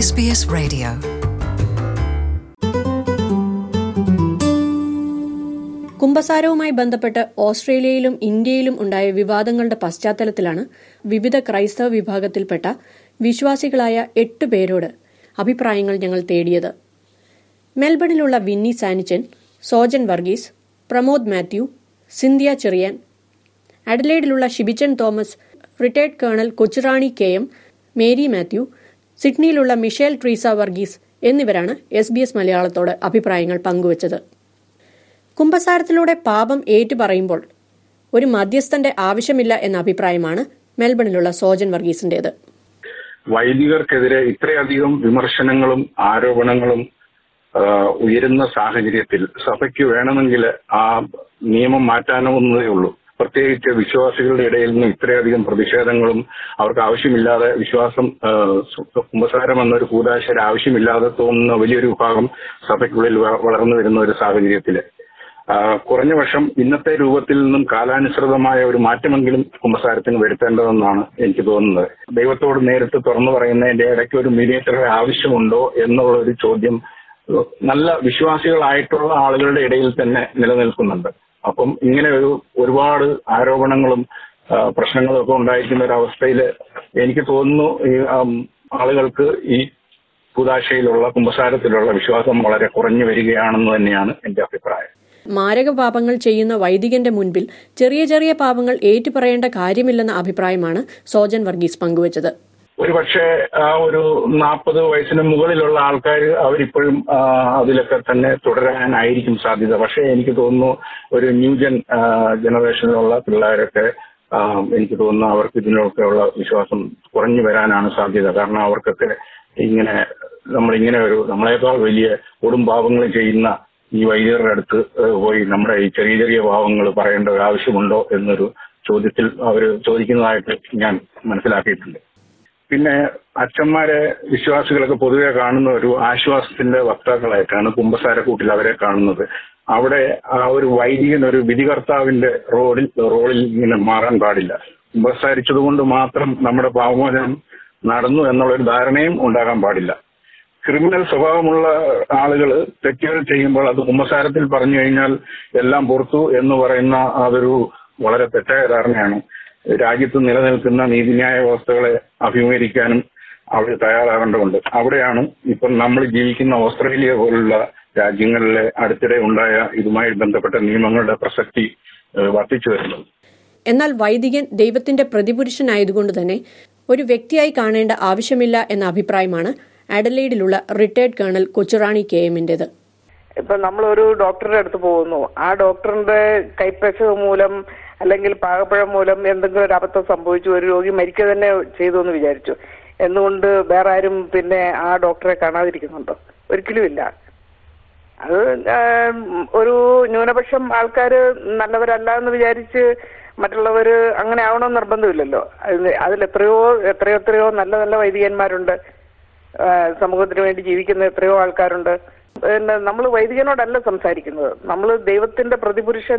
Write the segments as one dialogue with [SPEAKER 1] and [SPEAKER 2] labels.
[SPEAKER 1] SBS Radio.
[SPEAKER 2] കുംഭസാരവുമായി ബന്ധപ്പെട്ട് ഓസ്ട്രേലിയയിലും ഇന്ത്യയിലും ഉണ്ടായ വിവാദങ്ങളുടെ പശ്ചാത്തലത്തിലാണ് വിവിധ ക്രൈസ്തവ വിഭാഗത്തിൽപ്പെട്ട വിശ്വാസികളായ എട്ട് പേരോട് അഭിപ്രായങ്ങൾ ഞങ്ങൾ തേടിയത് മെൽബണിലുള്ള വിന്നി സാനിച്ചൻ സോജൻ വർഗീസ് പ്രമോദ് മാത്യു സിന്ധ്യ ചെറിയാൻ അഡലേഡിലുള്ള Shibichan Thomas retired colonel Kochurani K M Mary Mathew സിഡ്നിയിലുള്ള മിഷേൽ ട്രീസ വർഗീസ് എന്നിവരാണ് എസ് ബി എസ് മലയാളത്തോട് അഭിപ്രായങ്ങൾ പങ്കുവച്ചത് കുംഭസാരത്തിലൂടെ പാപം ഏറ്റുപറയുമ്പോൾ ഒരു മധ്യസ്ഥന്റെ ആവശ്യമില്ല എന്ന അഭിപ്രായമാണ് മെൽബണിലുള്ള സോജൻ വർഗീസിന്റേത്
[SPEAKER 3] വൈദികർക്കെതിരെ ഇത്രയധികം വിമർശനങ്ങളും ആരോപണങ്ങളും ആ, ഉയരുന്ന സാഹചര്യത്തിൽ സഭയ്ക്ക് വേണമെങ്കിൽ ആ നിയമം മാറ്റാനാവുന്നതേ ഉള്ളൂ പ്രത്യേകിച്ച് വിശ്വാസികളുടെ ഇടയിൽ നിന്ന് ഇത്രയധികം പ്രതിഷേധങ്ങളും അവർക്ക് ആവശ്യമില്ലാതെ വിശ്വാസം ആ, സു- കുമ്പസാരം എന്നൊരു കൂതാശയുടെ ആവശ്യമില്ലാതെ തോന്നുന്ന വലിയൊരു വിഭാഗം സഭയ്ക്കുള്ളിൽ വ- വളർന്നു വരുന്ന ഒരു സാഹചര്യത്തില് ആ, കുറഞ്ഞ പക്ഷം ഇന്നത്തെ രൂപത്തിൽ നിന്നും കാലാനുസൃതമായ ഒരു മാറ്റമെങ്കിലും കുമ്പസാരത്തിന് വരുത്തേണ്ടതെന്നാണ് എനിക്ക് തോന്നുന്നത് ദൈവത്തോട് നേരിട്ട് തുറന്നു പറയുന്നതിന്റെ ഇടയ്ക്ക് ഒരു മീഡിയേറ്ററുടെ ആവശ്യമുണ്ടോ എന്നുള്ള ഒരു ചോദ്യം ഏഹ്, നല്ല വിശ്വാസികളായിട്ടുള്ള ആളുകളുടെ ഇടയിൽ തന്നെ നിലനിൽക്കുന്നുണ്ട് അപ്പം ഇങ്ങനെ ഒരു ഒരുപാട് ആരോപണങ്ങളും ആ, പ്രശ്നങ്ങളും ഒക്കെ ഉണ്ടായിരിക്കുന്ന ഒരു അവസ്ഥയിൽ എനിക്ക് തോന്നുന്നു ഈ ആം, ആളുകൾക്ക് ഈ കൂതാശയിലുള്ള കുമ്പസാരത്തിലുള്ള വിശ്വാസം വളരെ കുറഞ്ഞു വരികയാണെന്ന് തന്നെയാണ് എന്റെ അഭിപ്രായം
[SPEAKER 2] മാരക പാപങ്ങൾ ചെയ്യുന്ന വൈദികന്റെ മുൻപിൽ ചെറിയ ചെറിയ പാപങ്ങൾ ഏറ്റുപറയേണ്ട കാര്യമില്ലെന്ന അഭിപ്രായമാണ് സോജൻ വർഗീസ് പങ്കുവച്ചത്
[SPEAKER 3] ഒരുപക്ഷെ ആ ഒരു നാൽപ്പത് വയസ്സിന് മുകളിലുള്ള ആൾക്കാർ അവരിപ്പോഴും ആ, അതിലൊക്കെ തന്നെ തുടരാനായിരിക്കും സാധ്യത പക്ഷേ എനിക്ക് തോന്നുന്നു ഒരു ന്യൂജൻ ജനറേഷനിലുള്ള പിള്ളേരൊക്കെ ആ, എനിക്ക് തോന്നുന്നു അവർക്ക് ഇതിനൊക്കെയുള്ള വിശ്വാസം കുറഞ്ഞു വരാനാണ് സാധ്യത കാരണം അവർക്കൊക്കെ ഇങ്ങനെ നമ്മളിങ്ങനെ ഒരു നമ്മളെക്കാൾ വലിയ കൊടും പാപങ്ങൾ ചെയ്യുന്ന ഈ വൈദ്യരുടെ അടുത്ത് ഏഹ്, പോയി നമ്മുടെ ഈ ചെറിയ ചെറിയ പാവങ്ങൾ പറയേണ്ട ഒരു ആവശ്യമുണ്ടോ എന്നൊരു ചോദ്യത്തിൽ അവർ ചോദിക്കുന്നതായിട്ട് ഞാൻ മനസ്സിലാക്കിയിട്ടുണ്ട് പിന്നെ അച്ഛന്മാരെ വിശ്വാസികളൊക്കെ പൊതുവെ കാണുന്ന ഒരു ആശ്വാസത്തിന്റെ വക്താക്കളായിട്ടാണ് കുംഭസാരക്കൂട്ടിൽ അവരെ കാണുന്നത് അവിടെ ആ ഒരു വൈദികൻ ഒരു വിധികർത്താവിന്റെ റോഡിൽ റോളിൽ ഇങ്ങനെ മാറാൻ പാടില്ല കുംഭസാരിച്ചതുകൊണ്ട് മാത്രം നമ്മുടെ പാവമോചനം നടന്നു എന്നുള്ള ഒരു ധാരണയും ഉണ്ടാകാൻ പാടില്ല ക്രിമിനൽ സ്വഭാവമുള്ള ആളുകൾ തെറ്റുകൾ ചെയ്യുമ്പോൾ അത് കുമ്പസാരത്തിൽ പറഞ്ഞു കഴിഞ്ഞാൽ എല്ലാം പുറത്തു എന്ന് പറയുന്ന അതൊരു വളരെ തെറ്റായ ധാരണയാണ് രാജ്യത്ത് നിലനിൽക്കുന്ന നീതിന്യായ വ്യവസ്ഥകളെ അഭിമുഖീകരിക്കാനും അവർ തയ്യാറാകേണ്ടതുണ്ട് അവിടെയാണ് ഇപ്പം നമ്മൾ ജീവിക്കുന്ന ഓസ്ട്രേലിയ പോലുള്ള രാജ്യങ്ങളിലെ അടുത്തിടെ ഉണ്ടായ ഇതുമായി ബന്ധപ്പെട്ട നിയമങ്ങളുടെ പ്രസക്തി ഏഹ്, വർദ്ധിച്ചു വരുന്നത്
[SPEAKER 2] എന്നാൽ വൈദികൻ ദൈവത്തിന്റെ പ്രതിപുരുഷനായതുകൊണ്ട് തന്നെ ഒരു വ്യക്തിയായി കാണേണ്ട ആവശ്യമില്ല എന്ന അഭിപ്രായമാണ് അഡലൈഡിലുള്ള റിട്ടയർഡ് കേണൽ കൊച്ചുറാണി കെ എമ്മിന്റേത്
[SPEAKER 4] ഇപ്പൊ നമ്മൾ ഒരു ഡോക്ടറുടെ അടുത്ത് പോകുന്നു ആ ഡോക്ടറിന്റെ കൈപ്പശവ് മൂലം അല്ലെങ്കിൽ പാകപ്പഴം മൂലം എന്തെങ്കിലും ഒരു അബദ്ധം സംഭവിച്ചു ഒരു രോഗി മരിക്കുക തന്നെ ചെയ്തു എന്ന് വിചാരിച്ചു എന്നുകൊണ്ട് വേറെ ആരും പിന്നെ ആ ഡോക്ടറെ കാണാതിരിക്കുന്നുണ്ടോ ഒരിക്കലും ഇല്ല അത് ആം, ഒരു ന്യൂനപക്ഷം ആൾക്കാർ നല്ലവരല്ല എന്ന് വിചാരിച്ച് മറ്റുള്ളവര് അങ്ങനെ ആവണമെന്ന് നിർബന്ധമില്ലല്ലോ അതിൽ അതിൽ എത്രയോ എത്രയോ എത്രയോ നല്ല നല്ല വൈദികന്മാരുണ്ട് ആ, സമൂഹത്തിന് വേണ്ടി ജീവിക്കുന്ന എത്രയോ ആൾക്കാരുണ്ട് പിന്നെ നമ്മൾ വൈദികനോടല്ല സംസാരിക്കുന്നത് നമ്മൾ ദൈവത്തിന്റെ പ്രതിപുരുഷൻ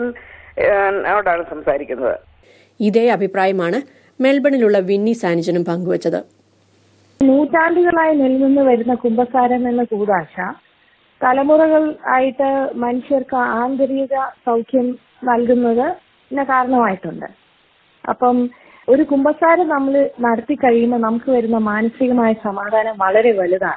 [SPEAKER 4] ഓടാണ് സംസാരിക്കുന്നത്
[SPEAKER 2] ഇതേ അഭിപ്രായമാണ് മെൽബണിലുള്ള വിന്നി സാനിജനും പങ്കുവച്ചത്
[SPEAKER 5] നൂറ്റാണ്ടുകളായി നിലനിന്ന് വരുന്ന കുംഭസാരം എന്ന കൂതാശ തലമുറകൾ ആയിട്ട് മനുഷ്യർക്ക് ആന്തരിക സൗഖ്യം നൽകുന്നത് ഇതിന് കാരണമായിട്ടുണ്ട് അപ്പം ഒരു കുംഭസാരം നമ്മൾ നടത്തി കഴിയുമ്പോൾ നമുക്ക് വരുന്ന മാനസികമായ സമാധാനം വളരെ വലുതാണ്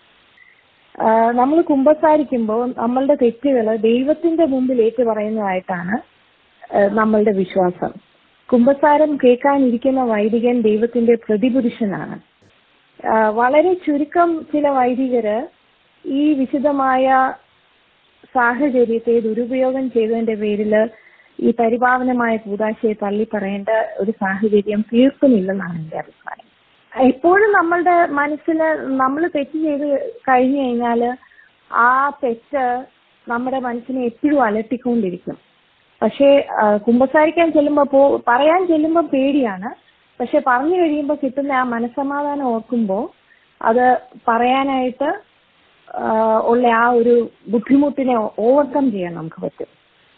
[SPEAKER 5] നമ്മൾ കുംഭസാരിക്കുമ്പോൾ നമ്മളുടെ തെറ്റുകൾ ദൈവത്തിന്റെ മുമ്പിൽ ഏറ്റു പറയുന്നതായിട്ടാണ് ആ, നമ്മളുടെ വിശ്വാസം കുംഭസാരം കേൾക്കാനിരിക്കുന്ന വൈദികൻ ദൈവത്തിന്റെ പ്രതിപുരുഷനാണ് ആ, വളരെ ചുരുക്കം ചില വൈദികര് ഈ വിശുദ്ധമായ സാഹചര്യത്തെ ദുരുപയോഗം ചെയ്തതിന്റെ പേരില് ഈ പരിപാവനമായ കൂതാശയെ തള്ളി പറയേണ്ട ഒരു സാഹചര്യം തീർക്കുന്നില്ലെന്നാണ് എന്റെ അഭിപ്രായം എപ്പോഴും നമ്മളുടെ മനസ്സിൽ നമ്മൾ തെറ്റ് ചെയ്ത് കഴിഞ്ഞു കഴിഞ്ഞാല് ആ തെറ്റ് നമ്മുടെ മനസ്സിനെ എപ്പോഴും അലട്ടിക്കൊണ്ടിരിക്കും പക്ഷേ ആ, കുമ്പസാരിക്കാൻ ചെല്ലുമ്പോൾ പോ പറയാൻ ചെല്ലുമ്പോൾ പേടിയാണ് പക്ഷെ പറഞ്ഞു കഴിയുമ്പോൾ കിട്ടുന്ന ആ മനസ്സമാധാനം ഓർക്കുമ്പോൾ അത് പറയാനായിട്ട് ആ, ഉള്ള ആ ഒരു ബുദ്ധിമുട്ടിനെ ഓവർകം ചെയ്യാൻ നമുക്ക് പറ്റും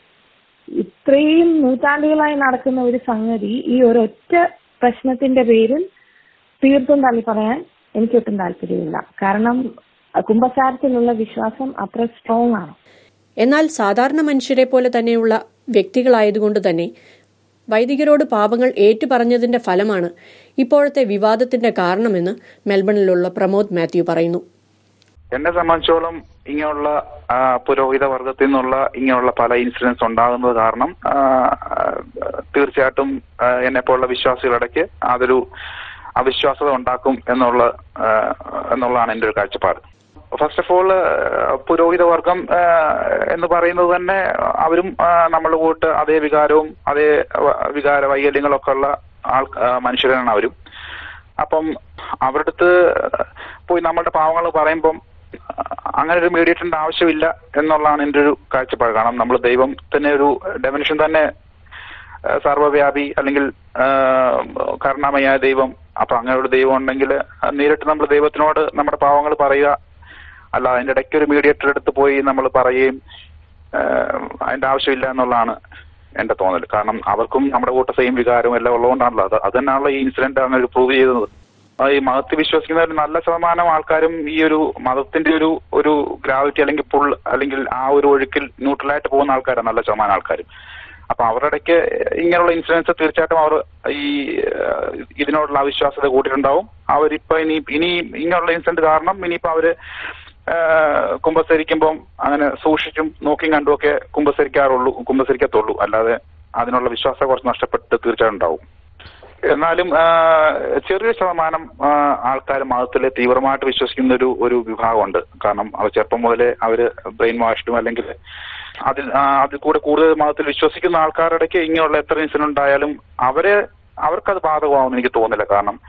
[SPEAKER 5] ഇത്രയും നൂറ്റാണ്ടുകളായി നടക്കുന്ന ഒരു സംഗതി ഈ ഒരൊറ്റ പ്രശ്നത്തിന്റെ പേരിൽ തീർത്തും തള്ളി പറയാൻ എനിക്കൊട്ടും താല്പര്യമില്ല കാരണം കുംഭസാരത്തിലുള്ള വിശ്വാസം അത്ര സ്ട്രോങ് ആണ്
[SPEAKER 2] എന്നാൽ സാധാരണ മനുഷ്യരെ പോലെ തന്നെയുള്ള വ്യക്തികളായതുകൊണ്ട് തന്നെ വൈദികരോട് പാപങ്ങൾ ഏറ്റുപറഞ്ഞതിന്റെ ഫലമാണ് ഇപ്പോഴത്തെ വിവാദത്തിന്റെ കാരണമെന്ന് മെൽബണിലുള്ള പ്രമോദ് മാത്യു പറയുന്നു
[SPEAKER 1] എന്നെ സംബന്ധിച്ചോളം ഇങ്ങനെയുള്ള ആ, പുരോഹിത വർഗത്തിൽ നിന്നുള്ള ഇങ്ങനെയുള്ള പല ഇൻസിഡൻസ് ഉണ്ടാകുന്നത് കാരണം ആ, ആ, തീർച്ചയായിട്ടും എന്നെ പോലുള്ള വിശ്വാസികളിടയ്ക്ക് അതൊരു അവിശ്വാസത ഉണ്ടാക്കും എന്നുള്ള ആ, എന്നുള്ളതാണ് എൻ്റെ ഒരു കാഴ്ചപ്പാട് ഫസ്റ്റ് ഓഫ് ഓൾ പുരോഹിത വർഗം ആ, എന്ന് പറയുന്നത് തന്നെ അവരും ആ, നമ്മളുടെ കൂട്ട് അതേ വികാരവും അതേ വ- വികാര വൈകല്യങ്ങളൊക്കെ ഉള്ള ആൾ ആ, മനുഷ്യരാണ് അവരും അപ്പം അവരുടെ അടുത്ത് പോയി നമ്മളുടെ പാവങ്ങൾ പറയുമ്പം അങ്ങനെ ഒരു മീഡിയേറ്ററിന്റെ ആവശ്യമില്ല എന്നുള്ളതാണ് എൻ്റെ ഒരു കാഴ്ചപ്പാട് കാരണം നമ്മൾ ദൈവത്തിന്റെ ഒരു ഡെഫിനിഷൻ തന്നെ ആ, സർവ്വവ്യാപി അല്ലെങ്കിൽ ആ, കരുണാമയായ ദൈവം അപ്പൊ അങ്ങനെ ഒരു ദൈവം ഉണ്ടെങ്കിൽ നേരിട്ട് നമ്മൾ ദൈവത്തിനോട് നമ്മുടെ പാവങ്ങൾ പറയുക അല്ല അതിന്റെ ഇടയ്ക്ക് ഒരു മീഡിയേറ്റർ എടുത്ത് പോയി നമ്മൾ പറയുകയും ആ, അതിന്റെ ആവശ്യമില്ല എന്നുള്ളതാണ് എന്റെ തോന്നൽ കാരണം അവർക്കും നമ്മുടെ കൂട്ട സെയിം വികാരവും എല്ലാം ഉള്ളതുകൊണ്ടാണല്ലോ അത് അത് തന്നെയാണല്ലോ ഈ ഇൻസിഡന്റ് അങ്ങനെ ഒരു പ്രൂവ് ചെയ്യുന്നത് ആ, ഈ മതത്തിൽ വിശ്വസിക്കുന്ന ഒരു നല്ല ശതമാനം ആൾക്കാരും ഈ ഒരു മതത്തിന്റെ ഒരു ഒരു ഗ്രാവിറ്റി അല്ലെങ്കിൽ പുൾ അല്ലെങ്കിൽ ആ ഒരു ഒഴുക്കിൽ ന്യൂട്രലായിട്ട് പോകുന്ന ആൾക്കാരാണ് നല്ല ശതമാനം ആൾക്കാരും അപ്പൊ അവരുടെ ഇടയ്ക്ക് ഇങ്ങനെയുള്ള ഇൻസിഡൻസ് തീർച്ചയായിട്ടും അവർ ഈ ആ, ഇതിനോടുള്ള അവിശ്വാസത കൂട്ടിയിട്ടുണ്ടാവും അവരിപ്പോ ഇനി ഇനി ഇങ്ങനെയുള്ള ഇൻസിഡന്റ് കാരണം ഇനിയിപ്പോ അവര് ആ, കുമ്പസരിക്കുമ്പം അങ്ങനെ സൂക്ഷിച്ചും നോക്കിയും കണ്ടും ഒക്കെ കുമ്പസരിക്കാറുള്ളൂ കുമ്പസരിക്കത്തുള്ളൂ അല്ലാതെ അതിനുള്ള വിശ്വാസം കുറച്ച് നഷ്ടപ്പെട്ട് തീർച്ചയായിട്ടും ഉണ്ടാവും എന്നാലും ആ, ചെറിയ ശതമാനം ആൾക്കാർ മതത്തിൽ തീവ്രമായിട്ട് വിശ്വസിക്കുന്ന ഒരു ഒരു വിഭാഗമുണ്ട് കാരണം അവർ ചെറുപ്പം മുതലേ അവര് ബ്രെയിൻ വാഷ്ഡും അല്ലെങ്കിൽ അതിൽ ആ, അതിൽ കൂടെ കൂടുതൽ മതത്തിൽ വിശ്വസിക്കുന്ന ആൾക്കാരുടെ ഇടയ്ക്ക് ഇങ്ങനെയുള്ള എത്ര ഇൻസിഡന്റ് ഉണ്ടായാലും അവരെ അവർക്കത് ബാധകമാവുമെന്ന് എനിക്ക് തോന്നുന്നില്ല കാരണം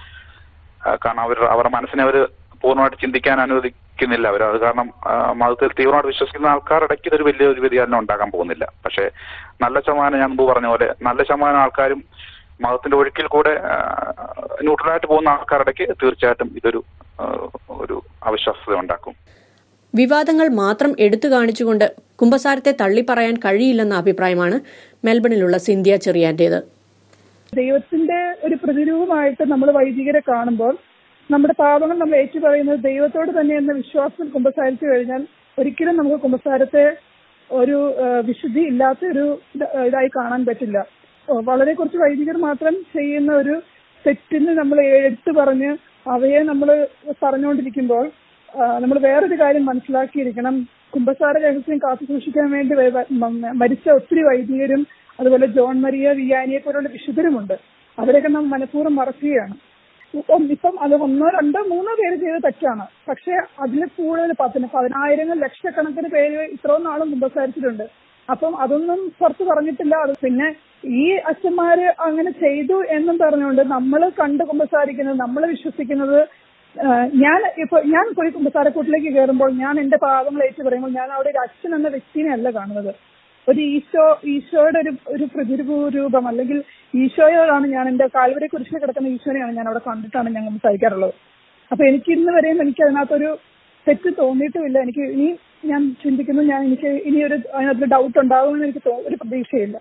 [SPEAKER 1] ആ, കാരണം അവർ അവരുടെ മനസ്സിനെ അവർ പൂർണ്ണമായിട്ട് ചിന്തിക്കാൻ അനുവദിക്കുന്നില്ല അവർ അത് കാരണം ആ, മതത്തിൽ തീവ്രമായിട്ട് വിശ്വസിക്കുന്ന ആൾക്കാരുടെ ഇടയ്ക്ക് ഇതൊരു വലിയൊരു വ്യതിയാനം ഉണ്ടാക്കാൻ പോകുന്നില്ല പക്ഷേ നല്ല ശതമാനം ഞാൻ മുമ്പ് പറഞ്ഞ പോലെ നല്ല ശതമാനം ആൾക്കാരും മതത്തിന്റെ ഒഴുക്കിൽ കൂടെ ന്യൂട്രലായിട്ട് പോകുന്ന ആൾക്കാരുടെ ഇടയ്ക്ക് തീർച്ചയായിട്ടും ഇതൊരു ആ, ഒരു അവിശ്വാസത ഉണ്ടാക്കും
[SPEAKER 2] വിവാദങ്ങൾ മാത്രം എടുത്തു കാണിച്ചുകൊണ്ട് കുംഭസാരത്തെ തള്ളിപ്പറയാൻ കഴിയില്ലെന്ന അഭിപ്രായമാണ് മെൽബണിലുള്ള സിന്ധ്യ ചെറിയാന്റേത്
[SPEAKER 6] ദൈവത്തിന്റെ ഒരു പ്രതിരൂപമായിട്ട് നമ്മൾ വൈദികരെ കാണുമ്പോൾ നമ്മുടെ പാപങ്ങൾ നമ്മൾ ഏറ്റു പറയുന്നത് ദൈവത്തോട് തന്നെ എന്ന വിശ്വാസത്തിൽ കുമ്പസാരിച്ചു കഴിഞ്ഞാൽ ഒരിക്കലും നമുക്ക് കുമ്പസാരത്തെ ഒരു ആ, വിശുദ്ധി ഇല്ലാത്ത ഒരു ഇത്- ഇതായി കാണാൻ പറ്റില്ല ഓ, വളരെ കുറച്ച് വൈദികർ മാത്രം ചെയ്യുന്ന ഒരു തെറ്റിന് നമ്മൾ എടുത്തു പറഞ്ഞ് അവയെ നമ്മൾ പറഞ്ഞുകൊണ്ടിരിക്കുമ്പോൾ നമ്മൾ വേറൊരു കാര്യം മനസ്സിലാക്കിയിരിക്കണം കുംഭസാര രഹസ്യം കാത്തു സൂക്ഷിക്കാൻ വേണ്ടി വ- വ- മ- മരിച്ച ഒത്തിരി വൈദികരും അതുപോലെ ജോൺ മരിയ വിയാനിയെ പോലുള്ള വിശുദ്ധരുമുണ്ട് അവരെയൊക്കെ നാം മനഃപൂർവ്വം മറക്കുകയാണ് ഇപ്പം ഇപ്പം അത് ഒന്നോ രണ്ടോ മൂന്നോ പേര് ചെയ്ത തെറ്റാണ് പക്ഷെ അതിൽ കൂടുതൽ പത്തിന് പതിനായിരങ്ങൾ ലക്ഷക്കണക്കിന് പേര് ഇത്രയും നാളും കുമ്പസാരിച്ചിട്ടുണ്ട് അപ്പം അതൊന്നും പുറത്ത് പറഞ്ഞിട്ടില്ല അത് പിന്നെ ഈ അച്ഛന്മാര് അങ്ങനെ ചെയ്തു എന്നും പറഞ്ഞുകൊണ്ട് നമ്മൾ കണ്ട് കുമ്പസാരിക്കുന്നത് നമ്മൾ വിശ്വസിക്കുന്നത് ആ, ഞാൻ ഇപ്പൊ ഞാൻ പോയി കുമ്പസാരക്കൂട്ടിലേക്ക് കയറുമ്പോൾ ഞാൻ എന്റെ പാവങ്ങൾ ഏറ്റു പറയുമ്പോൾ ഞാൻ അവിടെ ഒരു അച്ഛൻ എന്ന വ്യക്തിനെ അല്ല കാണുന്നത് ഒരു ഈശോ ഈശോയുടെ ഒരു ഒരു പ്രതിരൂപം അല്ലെങ്കിൽ ഈശോയോടാണ് ഞാൻ എന്റെ കാൽവരെ കുരിശിൽ കിടക്കുന്ന ഈശോനെയാണ് ഞാൻ അവിടെ കണ്ടിട്ടാണ് ഞാൻ സംസാരിക്കാറുള്ളത് അപ്പൊ എനിക്ക് ഇന്ന് വരെയും എനിക്ക് അതിനകത്തൊരു തെറ്റ് തോന്നിയിട്ടുമില്ല എനിക്ക് ഇനി ഞാൻ ചിന്തിക്കുന്നു ഞാൻ എനിക്ക് ഇനി ഒരു അതിനകത്ത് ഡൗട്ട് ഉണ്ടാകുമെന്ന് എനിക്ക് തോ- ഒരു പ്രതീക്ഷയില്ല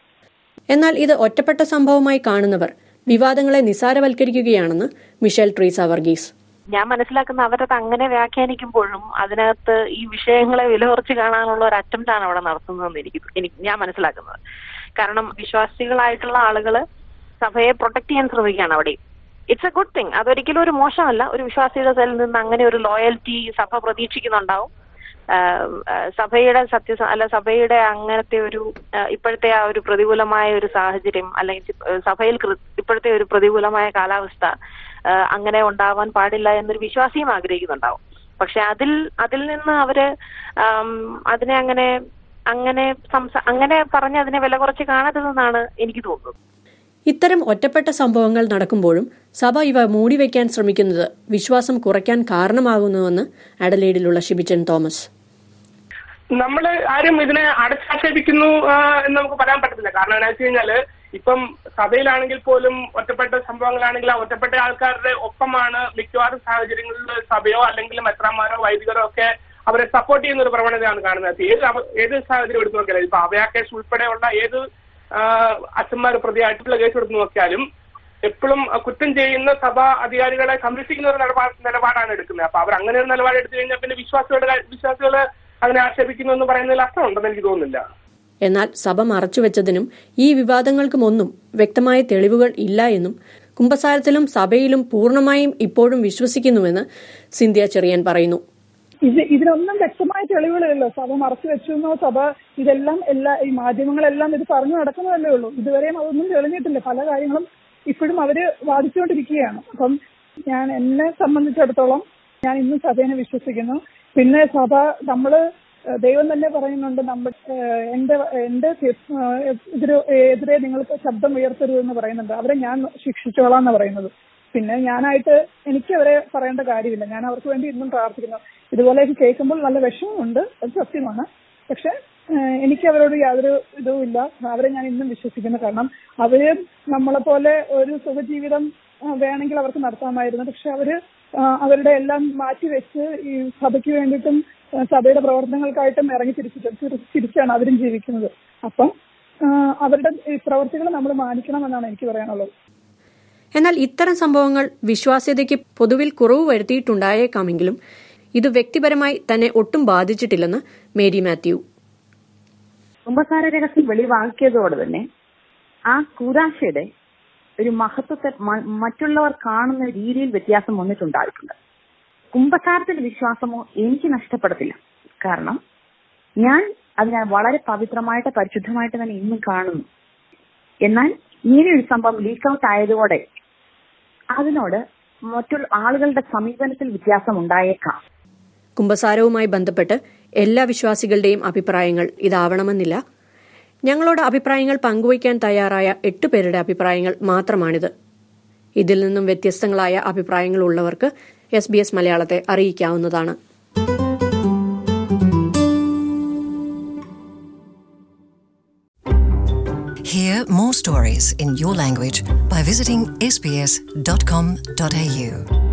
[SPEAKER 2] എന്നാൽ ഇത് ഒറ്റപ്പെട്ട സംഭവമായി കാണുന്നവർ വിവാദങ്ങളെ നിസാരവൽക്കരിക്കുകയാണെന്ന് മിഷേൽ ട്രീസ വർഗീസ്
[SPEAKER 7] ഞാൻ മനസ്സിലാക്കുന്ന അവരത് അങ്ങനെ വ്യാഖ്യാനിക്കുമ്പോഴും അതിനകത്ത് ഈ വിഷയങ്ങളെ വിലകുറച്ച് കാണാനുള്ള ഒരു അറ്റംപ്റ്റ് ആണ് അവിടെ നടത്തുന്നതെന്ന് എനിക്ക് എനിക്ക് ഞാൻ മനസ്സിലാക്കുന്നത് കാരണം വിശ്വാസികളായിട്ടുള്ള ആളുകൾ സഭയെ പ്രൊട്ടക്ട് ചെയ്യാൻ ശ്രമിക്കുകയാണ് അവിടെ ഇറ്റ്സ് എ ഗുഡ് തിങ് അതൊരിക്കലും ഒരു മോശമല്ല ഒരു വിശ്വാസിയുടെ സൈഡിൽ നിന്ന് അങ്ങനെ ഒരു ലോയൽറ്റി സഭ പ്രതീക്ഷിക്കുന്നുണ്ടാവും ആഹ് ആഹ് സഭയുടെ സത്യ അല്ല സഭയുടെ അങ്ങനത്തെ ഒരു ആഹ് ഇപ്പോഴത്തെ ആ ഒരു പ്രതികൂലമായ ഒരു സാഹചര്യം അല്ലെങ്കിൽ ചി- സഭയിൽ കൃ- ഇപ്പോഴത്തെ ഒരു പ്രതികൂലമായ കാലാവസ്ഥ ആഹ് അങ്ങനെ ഉണ്ടാവാൻ പാടില്ല എന്നൊരു വിശ്വാസിയും ആഗ്രഹിക്കുന്നുണ്ടാവും പക്ഷെ അതിൽ അതിൽ നിന്ന് അവര് ആം, അതിനെ അങ്ങനെ അങ്ങനെ സംസ അങ്ങനെ പറഞ്ഞ് അതിനെ വില കുറച്ച് കാണരുതെന്നാണ് എനിക്ക് തോന്നുന്നത്
[SPEAKER 2] ഇത്തരം ഒറ്റപ്പെട്ട സംഭവങ്ങൾ നടക്കുമ്പോഴും സഭ ഇവ മൂടിവെക്കാൻ ശ്രമിക്കുന്നത് വിശ്വാസം കുറയ്ക്കാൻ കാരണമാകുന്നുവെന്ന് അഡലേഡിലുള്ള ഷിബിച്ചൻ തോമസ്
[SPEAKER 8] നമ്മൾ ആരും ഇതിനെ അടച്ചാക്ഷേപിക്കുന്നു ആ, എന്ന് നമുക്ക് പറയാൻ പറ്റത്തില്ല കാരണം എന്താ വെച്ച് കഴിഞ്ഞാല് ഇപ്പം സഭയിലാണെങ്കിൽ പോലും ഒറ്റപ്പെട്ട സംഭവങ്ങളാണെങ്കിൽ ആ ഒറ്റപ്പെട്ട ആൾക്കാരുടെ ഒപ്പമാണ് മിക്കവാറും സാഹചര്യങ്ങളിൽ സഭയോ അല്ലെങ്കിൽ മെത്രാന്മാരോ വൈദികരോ ഒക്കെ അവരെ സപ്പോർട്ട് ചെയ്യുന്ന ഒരു പ്രവണതയാണ് കാണുന്നത് ഏത് അവ- ഏത് സാഹചര്യം എടുത്തു നോക്കിയാലും ഇപ്പൊ അഭയ കേസ് ഉൾപ്പെടെയുള്ള ഏത് അച്ഛന്മാർ പ്രതിയായിട്ടുള്ള കേസ് എടുത്തു നോക്കിയാലും എപ്പോഴും കുറ്റം ചെയ്യുന്ന സഭാ അധികാരികളെ സംരക്ഷിക്കുന്ന ഒരു നിലപാ- നിലപാടാണ് എടുക്കുന്നത് അപ്പൊ അവർ അങ്ങനെ ഒരു നിലപാട് എടുത്തു കഴിഞ്ഞാൽ പിന്നെ വിശ്വാസികളുടെ കാ- വിശ്വാസികള് അങ്ങനെ ആക്ഷേപിക്കുന്നു എന്ന് പറയുന്നതിൽ അർത്ഥമുണ്ടെന്ന് എനിക്ക് തോന്നുന്നില്ല
[SPEAKER 2] എന്നാൽ സഭ മറച്ചുവെച്ചതിനും ഈ വിവാദങ്ങൾക്കുമൊന്നും വ്യക്തമായ തെളിവുകൾ ഇല്ല എന്നും കുംഭസാരത്തിലും സഭയിലും പൂർണ്ണമായും ഇപ്പോഴും വിശ്വസിക്കുന്നുവെന്ന് സിന്ധ്യ ചെറിയാൻ പറയുന്നു
[SPEAKER 6] ഇത് ഇതിനൊന്നും വ്യക്തമായ തെളിവുകളില്ലല്ലോ സഭ മറച്ചു വെച്ചെന്നോ സഭ ഇതെല്ലാം എല്ലാ ഈ മാധ്യമങ്ങളെല്ലാം ഇത് പറഞ്ഞു നടക്കുന്നതല്ലേ ഉള്ളൂ ഇതുവരെയും അതൊന്നും തെളിഞ്ഞിട്ടില്ല പല കാര്യങ്ങളും ഇപ്പോഴും അവര് വാദിച്ചുകൊണ്ടിരിക്കുകയാണ് അപ്പം ഞാൻ എന്നെ സംബന്ധിച്ചിടത്തോളം ഞാൻ ഇന്നും സഭയെ വിശ്വസിക്കുന്നു പിന്നെ സഭ നമ്മള് ഏഹ് ദൈവം തന്നെ പറയുന്നുണ്ട് നമ്മൾ ഏഹ് എന്റെ എന്റെ ഏഹ് എതിരെ എതിരെ നിങ്ങൾക്ക് ശബ്ദം ഉയർത്തരുതെന്ന് പറയുന്നുണ്ട് അവരെ ഞാൻ ശിക്ഷിച്ചോളാം എന്ന് പറയുന്നത് പിന്നെ ഞാനായിട്ട് എനിക്ക് അവരെ പറയേണ്ട കാര്യമില്ല ഞാൻ അവർക്ക് വേണ്ടി ഇന്നും പ്രാർത്ഥിക്കുന്നു ഇതുപോലെയൊക്കെ കേൾക്കുമ്പോൾ നല്ല വിഷമമുണ്ട് അത് സത്യമാണ് പക്ഷെ ഏഹ് എനിക്ക് അവരോട് യാതൊരു ഇതും ഇല്ല അവരെ ഞാൻ ഇന്നും വിശ്വസിക്കുന്നു കാരണം അവര് നമ്മളെ പോലെ ഒരു സുഖജീവിതം ആ, വേണമെങ്കിൽ അവർക്ക് നടത്താമായിരുന്നു പക്ഷെ അവര് ആ, അവരുടെ എല്ലാം മാറ്റിവെച്ച് ഈ സഭയ്ക്ക് വേണ്ടിയിട്ടും ആ, സഭയുടെ പ്രവർത്തനങ്ങൾക്കായിട്ടും ഇറങ്ങി തിരിച്ചിട്ട് തിരി- തിരിച്ചാണ് അവരും ജീവിക്കുന്നത് അപ്പം ആ, അവരുടെ ഈ പ്രവർത്തികൾ നമ്മൾ മാനിക്കണമെന്നാണ് എനിക്ക് പറയാനുള്ളത്
[SPEAKER 2] എന്നാൽ ഇത്തരം സംഭവങ്ങൾ വിശ്വാസ്യതയ്ക്ക് പൊതുവിൽ കുറവ് വരുത്തിയിട്ടുണ്ടായേക്കാമെങ്കിലും ഇത് വ്യക്തിപരമായി തന്നെ ഒട്ടും ബാധിച്ചിട്ടില്ലെന്ന് മേരി മാത്യു
[SPEAKER 5] കുംഭസാര രഹസ്യം വെളിവാക്കിയതോടെ തന്നെ ആ കൂതാശയുടെ ഒരു മഹത്വത്തെ മ- മറ്റുള്ളവർ കാണുന്ന രീതിയിൽ വ്യത്യാസം വന്നിട്ടുണ്ടായിട്ടുണ്ട് കുംഭസാരത്തിന്റെ വിശ്വാസമോ എനിക്ക് നഷ്ടപ്പെടത്തില്ല കാരണം ഞാൻ അതിനെ വളരെ പവിത്രമായിട്ട് പരിശുദ്ധമായിട്ട് തന്നെ ഇന്നും കാണുന്നു എന്നാൽ ഇങ്ങനെ ഒരു സംഭവം ലീക്ക് ഔട്ട് ആയതോടെ അതിനോട് മറ്റുള്ള ആളുകളുടെ സമീപനത്തിൽ വ്യത്യാസം ഉണ്ടായേക്കാം
[SPEAKER 2] കുംഭസാരവുമായി ബന്ധപ്പെട്ട് എല്ലാ വിശ്വാസികളുടെയും അഭിപ്രായങ്ങൾ ഇതാവണമെന്നില്ല ഞങ്ങളോട് അഭിപ്രായങ്ങൾ പങ്കുവയ്ക്കാൻ തയ്യാറായ എട്ട് പേരുടെ അഭിപ്രായങ്ങൾ മാത്രമാണിത് ഇതിൽ നിന്നും വ്യത്യസ്തങ്ങളായ അഭിപ്രായങ്ങൾ ഉള്ളവർക്ക് എസ് ബി എസ് മലയാളത്തെ അറിയിക്കാവുന്നതാണ്
[SPEAKER 9] Hear more stories in your language by visiting sbs.com.au.